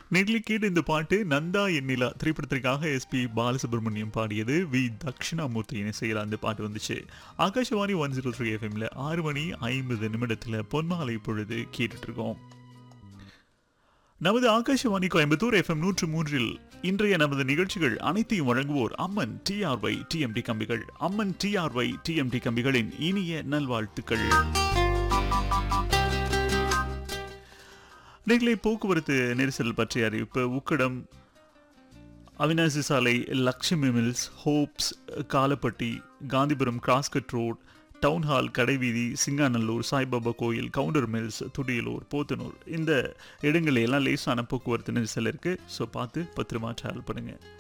நெகிழி கேட்டு இந்த பாட்டு நந்தா எண்ணிலா திரைப்படத்திற்காக எஸ்பி பாலசுப்ரமணியம் பாடியது வி தட்சிணாமூர்த்தியின் இசையில் அந்த பாட்டு வந்துச்சு ஆகாஷவாணி ஒன் ஜீரோ த்ரீ எஃப்எம்ல ஆறு மணி ஐம்பது நிமிடத்தில் பொன்மாலை பொழுது கேட்டுட்டு இருக்கோம் நமது ஆகாஷவாணி கோயம்புத்தூர் எஃப்எம் நூற்று மூன்றில் இன்றைய நமது நிகழ்ச்சிகள் அனைத்தையும் வழங்குவோர் அம்மன் டிஆர்ஒய் டிஎம்டி கம்பிகள் அம்மன் டிஆர்ஒய் டிஎம்டி கம்பிகளின் இனிய நல்வாழ்த்துக்கள் நீங்களே போக்குவரத்து நெரிசல் பற்றிய அறிவிப்பு உக்கடம் அவினாசி சாலை Lakshmi mills Hopes Kalapatti Gandhipuram cross cut road town hall Kadaiveedhi Singanallur Saibaba கோயில் கவுண்டர் மில்ஸ் துடியலூர் போத்தனூர் இந்த இடங்களில் எல்லாம் லேசான போக்குவரத்து நெரிசல் இருக்குது ஸோ பார்த்து பத்திரமா ட்ராவல் பண்ணுங்கள்